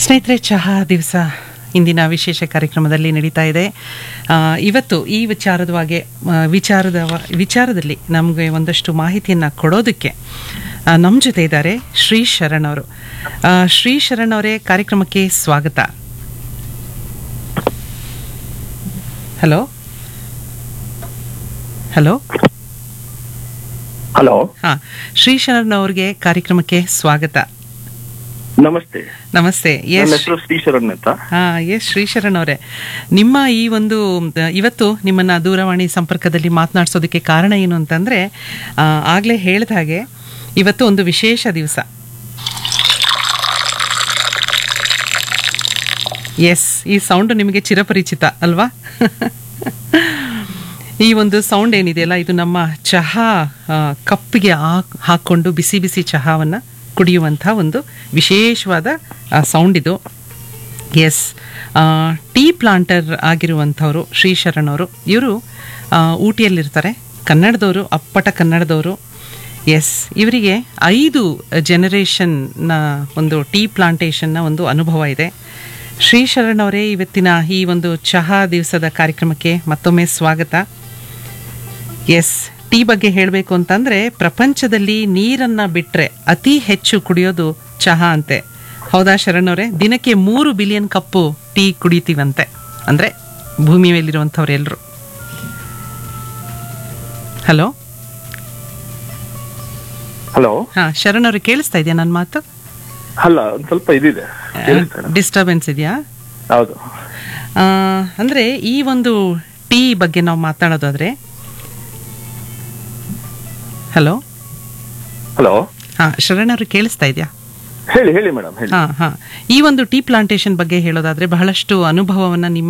ಸ್ನೇಹಿತರೆ ಚಹಾ ದಿವಸ ಇಂದಿನ ವಿಶೇಷ ಕಾರ್ಯಕ್ರಮದಲ್ಲಿ ನಡೀತಾ ಇದೆ ಆ, ಇವತ್ತು ಈ ವಿಚಾರದವಾಗೆ ಆ, ವಿಚಾರದ ವಿಚಾರದಲ್ಲಿ ನಮಗೆ ಒಂದಷ್ಟು ಮಾಹಿತಿಯನ್ನು ಕೊಡೋದಕ್ಕೆ ನಮ್ಮ ಜೊತೆ ಇದ್ದಾರೆ ಶ್ರೀ ಶರಣ್ ಅವರು ಆ, ಶ್ರೀ ಶರಣ್ ಅವರೇ ಕಾರ್ಯಕ್ರಮಕ್ಕೆ ಸ್ವಾಗತ ಹಲೋ ಹಲೋ ಹಲೋ ಹಾಂ ಶ್ರೀ ಶರಣ್ ಅವ್ರಿಗೆ ಕಾರ್ಯಕ್ರಮಕ್ಕೆ ಸ್ವಾಗತ ನಮಸ್ತೆ ನಮಸ್ತೆ ನನ್ನ ಎಸ್ ಹೆಸರು ಶ್ರೀಶರಣ್ ಅಂತ ಹಾ ಎಸ್ ಶ್ರೀಶರಣ್ ಅವರೇ ನಿಮ್ಮ ಈ ಒಂದು ಆ, ಇವತ್ತು ನಿಮ್ಮನ್ನ ದೂರವಾಣಿ ಸಂಪರ್ಕದಲ್ಲಿ ಮಾತನಾಡಿಸೋದಕ್ಕೆ ಕಾರಣ ಏನು ಅಂತಂದ್ರೆ ಆ, ಆಗ್ಲೇ ಹೇಳಿದ ಹಾಗೆ ಇವತ್ತು ಒಂದು ವಿಶೇಷ ದಿವಸ ಎಸ್ ಈ ಸೌಂಡ್ ನಿಮಗೆ ಚಿರಪರಿಚಿತ ಅಲ್ವಾ ಈ ಒಂದು ಸೌಂಡ್ ಏನಿದೆಯಲ್ಲ ಇದು ನಮ್ಮ ಚಹಾ ಆ, ಕಪ್ಪಿಗೆ ಹಾಕ್- ಹಾಕ್ಕೊಂಡು ಬಿಸಿ ಬಿಸಿ ಚಹಾವನ್ನು ಕುಡಿಯುವಂಥ ಒಂದು ವಿಶೇಷವಾದ ಸೌಂಡ್ ಇದು ಎಸ್ ಟೀ ಪ್ಲಾಂಟರ್ ಆಗಿರುವಂಥವ್ರು ಶ್ರೀ ಶರಣ್ ಅವರು ಇವರು ಊಟಿಯಲ್ಲಿರ್ತಾರೆ ಕನ್ನಡದವರು ಅಪ್ಪಟ ಕನ್ನಡದವರು ಎಸ್ ಇವರಿಗೆ ಐದು ಜನರೇಷನ್ನ ಒಂದು ಟೀ ಪ್ಲಾಂಟೇಷನ್ನ ಒಂದು ಅನುಭವ ಇದೆ ಶ್ರೀ ಶರಣ್ ಅವರೇ ಇವತ್ತಿನ ಈ ಒಂದು ಚಹಾ ದಿವಸದ ಕಾರ್ಯಕ್ರಮಕ್ಕೆ ಮತ್ತೊಮ್ಮೆ ಸ್ವಾಗತ ಎಸ್ ಟೀ ಬಗ್ಗೆ ಹೇಳಬೇಕು ಅಂತಂದ್ರೆ ಪ್ರಪಂಚದಲ್ಲಿ ನೀರನ್ನ ಬಿಟ್ರೆ ಅತಿ ಹೆಚ್ಚು ಕುಡಿಯೋದು ಚಹಾ ಅಂತೆ ಹೌದಾ ಶರಣ್ ಅವರೇ ದಿನಕ್ಕೆ ಮೂರು ಬಿಲಿಯನ್ ಕಪ್ಪು ಟೀ ಕುಡಿತೀವಂತೆ ಅಂದ್ರೆ ಭೂಮಿ ಮೇಲಿರುವಂಥವ್ರು ಎಲ್ಲರೂ ಹಲೋ ಹಲೋ ಹಾ ಶರಣ್ ಅವ್ರಿಗೆ ಕೇಳಿಸ್ತಾ ಇದೆಯಾ ನನ್ನ ಮಾತು ಅಲ್ಲ ಒಂದ್ ಸ್ವಲ್ಪ ಇದಿದೆ ಕೇಳಿಸ್ತಾ ಇದೆ? ಡಿಸ್ಟರ್ಬೆನ್ಸ್ ಇದೆಯಾ ಹೌದು ಆ, ಅಂದ್ರೆ ಈ ಒಂದು ಟೀ ಬಗ್ಗೆ ನಾವು ಮಾತಾಡೋದಾದ್ರೆ ಹಲೋ ಹಲೋ ಹಾ ಶರಣ್ ಅವ್ರಿಗೆ ಕೇಳಿಸ್ತಾ ಇದೆಯಾ ಹೇಳಿ ಹೇಳಿ ಮೇಡಮ್ ಹೇಳಿ ಹಾ ಹಾ ಈ ಒಂದು ಟೀ ಪ್ಲಾಂಟೇಶನ್ ಬಗ್ಗೆ ಹೇಳೋದಾದ್ರೆ ಬಹಳಷ್ಟು ಅನುಭವವನ್ನ ನಿಮ್ಮ